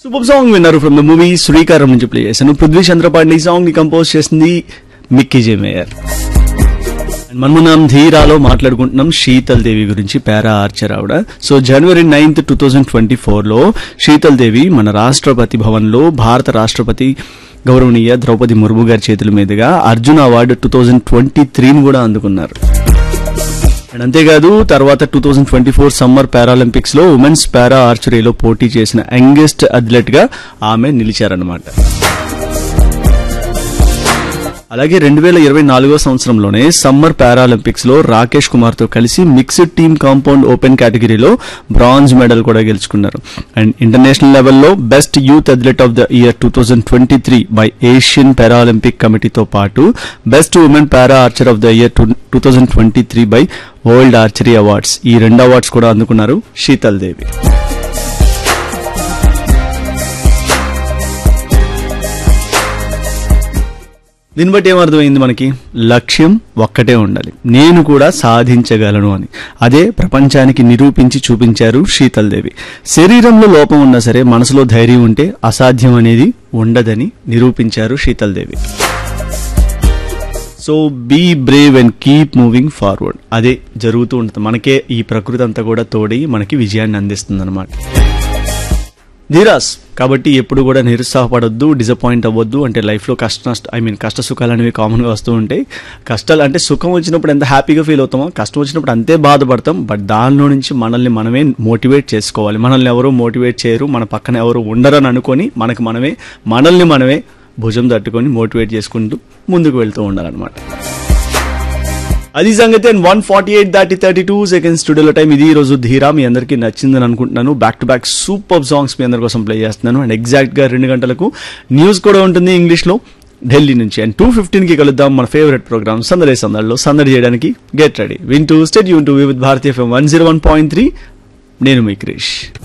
super song విన్నారు from the movie Sreekaram నుంచి play చేశాను పృథ్వీ చంద్రపాండి ఈ సాంగ్ ని కంపోజ్ చేసింది మిక్కీ జే మేయర్ And మనం మనం ధీరాలో మాట్లాడుకుంటున్నాం శీతల్ దేవి గురించి పారా ఆర్చర్ ఆవిడ so January ninth two thousand twenty ఫోర్లో శీతల్ దేవి మన రాష్ట్రపతి భవన్లో భారత రాష్ట్రపతి గౌరవనీయ ద్రౌపది ముర్ము గారి చేతుల మీదుగా Arjun award two thousand twenty త్రీని కూడా అందుకున్నారు అండ్ అంతేకాదు తర్వాత two thousand twenty four summer paralympics లో ఉమెన్స్ పారా ఆర్చరీలో పోటీ చేసిన యంగెస్ట్ అథ్లెట్ గా ఆమె నిలిచారన్నమాట అలాగే రెండు వేల ఇరవై నాలుగో సంవత్సరంలోనే సమ్మర్ పారాలింపిక్స్ లో రాకేష్ కుమార్ తో కలిసి మిక్స్డ్ టీమ్ కాంపౌండ్ ఓపెన్ కేటగిరీలో బ్రాంజ్ మెడల్ కూడా గెలుచుకున్నారు అండ్ ఇంటర్నేషనల్ లెవెల్లో best youth athlete of the year two thousand twenty three by Asian paralympic కమిటీతో పాటు best women para archer of the year two thousand twenty three by world archery awards ఈ రెండు awards కూడా అందుకున్నారు శీతల్ దేవి దీన్ని బట్టి ఏమర్థమైంది మనకి లక్ష్యం ఒక్కటే ఉండాలి నేను కూడా సాధించగలను అని అదే ప్రపంచానికి నిరూపించి చూపించారు శీతల్ దేవి శరీరంలో లోపం ఉన్నా సరే మనసులో ధైర్యం ఉంటే అసాధ్యం అనేది ఉండదని నిరూపించారు Sheetal Devi so be brave and keep moving forward అదే జరుగుతూ ఉంటుంది మనకే ఈ ప్రకృతి అంతా కూడా తోడి మనకి విజయాన్ని అందిస్తుంది అనమాట ధీరాస్ కాబట్టి ఎప్పుడు కూడా నిరుత్సాహపడొద్దు డిసప్పాయింట్ అవ్వద్దు అంటే లైఫ్లో కష్ట నష్ట ఐ మీన్ కష్ట సుఖాలు అనేవి కామన్గా వస్తూ ఉంటాయి కష్టాలు అంటే సుఖం వచ్చినప్పుడు ఎంత హ్యాపీగా ఫీల్ అవుతామో కష్టం వచ్చినప్పుడు అంతే బాధపడతాం బట్ దానిలో నుంచి మనల్ని మనమే మోటివేట్ చేసుకోవాలి మనల్ని ఎవరు మోటివేట్ చేయరు మన పక్కన ఎవరు ఉండరని అనుకొని మనకు మనమే మనల్ని మనమే భుజం తట్టుకొని మోటివేట్ చేసుకుంటూ ముందుకు వెళ్తూ ఉండాలన్నమాట అది సంగతి అండ్ వన్ ఫార్టీ ఎయిట్ దాటి థర్టీ టూ సెకండ్స్ స్టూడియోలో టైం ఇది ఈ రోజు ధీరా మీ అందరికీ నచ్చిందని అనుకుంటున్నాను back to back super songs మీ అందరి కోసం ప్లే చేస్తున్నాను అండ్ ఎగ్జాక్ట్ గా రెండు గంటలకు న్యూస్ కూడా ఉంటుంది ఇంగ్లీష్ లో ఢిల్లీ నుంచి అండ్ టూ ఫిఫ్టీన్ కి కలుద్దాం మన ఫేవరెట్ ప్రోగ్రామ్ సందడి సందడిలో సందడి చేయడానికి get ready win to stay యూన్ to with Bharatiya FM one zero one point three నేను మీ క్రిష్